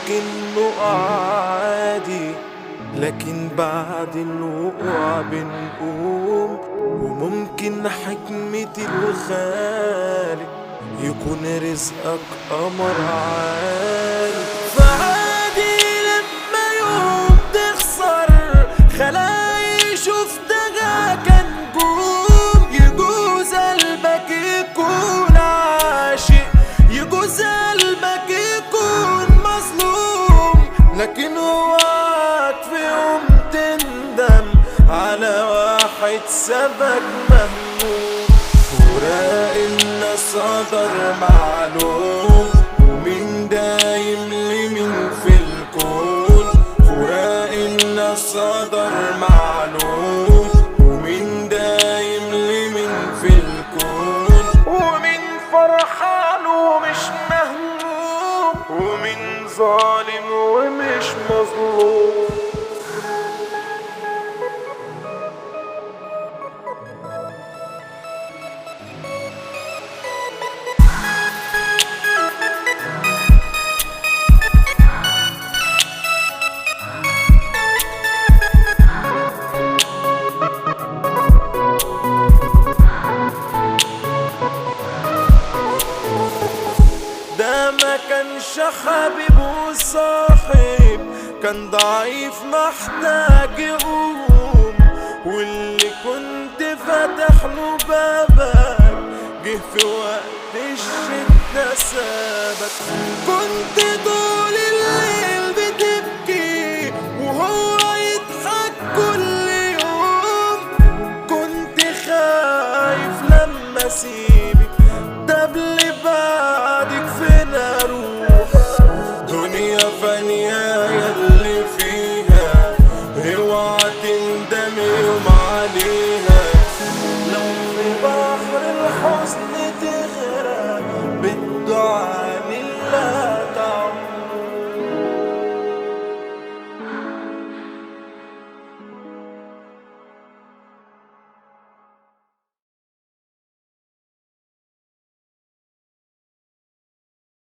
ممكن نقع عادي لكن بعد الوقوع بنقوم وممكن حكمة الخالق يكون رزقك قمر عالي فعادي لما يوم تخسر خلاقي شفتها كنجوم يجوز قلبك يكون عاشق يجوز قلبك يكون مظلوم لكن اوعك في يوم تندم على واحد سابك مهموم فراق الناس قدر معلوم ومين دايم لمين في الكون فراق الناس قدر معلوم ومين دايم لمين في الكون ومين فرحان ومش مهموم ومين ظالم ومش مظلوم ده ما كانش حبيب وصاحب كان ضعيف محتاج يقوم واللي كنت فاتح له بابك جه في وقت الشدة سابك كنت طول الليل